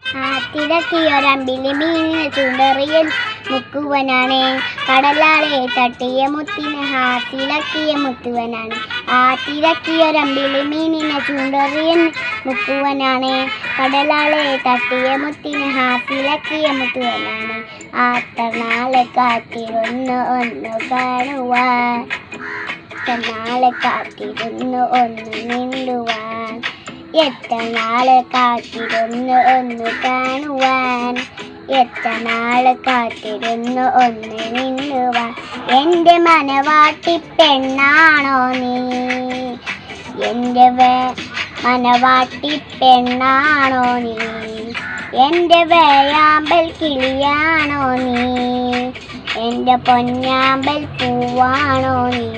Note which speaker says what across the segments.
Speaker 1: തിരക്കിയൊരമ്പിളി മീനിനെ ചുണ്ടറിയൻ മുക്കുവനാണ് കടലാളെ തട്ടിയ മുത്തിന് ഹാത്തിലക്കിയ മുത്തുവനാണ് ആ തിരക്കിയൊരമ്പിളി മീനിനെ ചുണ്ടറിയൻ മുക്കുവനാണ് കടലാളെ തട്ടിയ മുത്തിന് ഹാത്തിലക്കിയ മുത്തുവനാണ് ആത്തനാളെ കാത്തിരുന്ന് ഒന്ന് കാണുവാൻ നാളെ കാത്തിരുന്ന് ഒന്ന് മിണ്ടുവാൻ എത്ര നാളെ കാത്തിരുന്ന് ഒന്ന് കാണുവാൻ എത്ര നാളെ കാത്തിരുന്ന് ഒന്ന് മിണ്ടുവാൻ എൻ്റെ മനവാട്ടി പെണ്ണാണോ നീ എൻ്റെ വേ മനവാട്ടി പെണ്ണാണോ നീ എൻ്റെ വേയാമ്പൽ കിളിയാണോ നീ എൻ്റെ പൊന്നാമ്പൽ പൂവാണോ നീ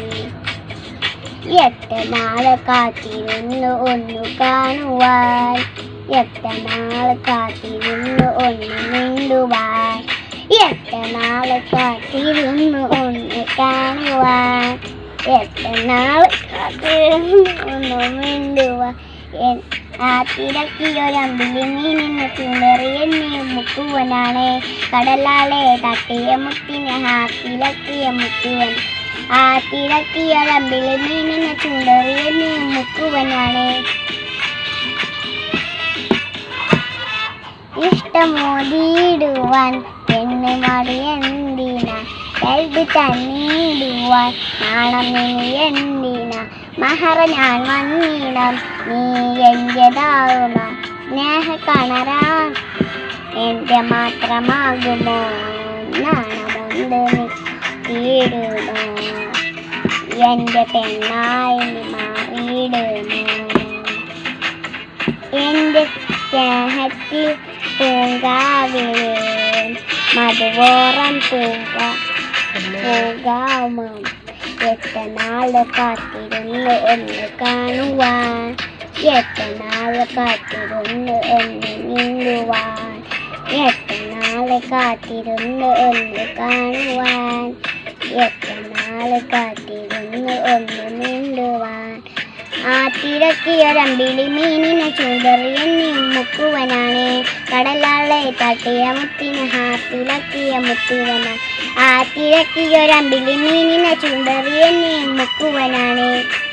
Speaker 1: എത്ര നാളെ കാത്തിരുന്ന് ഒന്ന് കാണുവാൻ എത്ര നാളെ കാത്തിരുന്ന് ഒന്ന് മിണ്ടുവാൻ എത്ര നാളെ കാത്തിരുന്ന് ഒന്ന് കാണുവാൻ എത്ര നാളെ കാത്തിരുന്ന് ഒന്ന് മിണ്ടുവാൻ എൻ- ആ തിരക്കിയൊരമ്പിളി മീനിന് ചുണ്ടറിയ നീ മുക്കുവനാണ് കടലാളെ തട്ടിയ മുത്തിന് ഹാത്തിലക്കിയ മുക്കുവൻ ആ തിരക്കിയൊരമ്പിളി മീനിന് ചുണ്ടറിയ നീ മുക്കുവനാണ് ഇഷ്ടമോതിയിടുവാൻ പെണ്ണ് മടിയെന്തിന കൽബി തന്നിടുവാൻ നാണം നീ എന്തിന മഹറ ഞാൻ വന്നിടം നീ എന്റേതാകണം സ്നേഹ കണരാൻ എന്റെ മാത്രമാകുമോ നാണമുണ്ട് തീടുമോ എന്റെ പെണ്ണായി നീ മാറിയിടുമോ എന്റെ സ്നേഹത്തിൽ പൂങ്കാവിലെ മധുവോറം പൂവ പോകാമോ എത്ര നാള് കാത്തിരുന്ന് ഒന്ന് കാണുവാൻ എത്ര നാള് കാത്തിരുന്ന് ഒന്ന് നീങ്ങുവാൻ എത്ര നാള് കാത്തിരുന്ന് ഒന്ന് കാണുവാൻ എത്ര നാള് കാത്തിരുന്ന് ഒന്ന് നീണ്ടുവാൻ ആ തിരക്കിയൊരമ്പിളി മീനിനെ ചുണ്ടറിയ മുക്കുവനാണ് കടലാളെ തട്ടിയ മുത്തിന് ഹാത്തിലക്കിയ മുത്തുവനാണ് ആ തിരക്കിയൊരമ്പിളി മീനിനെ ചുണ്ടറിയ മുക്കുവനാണ്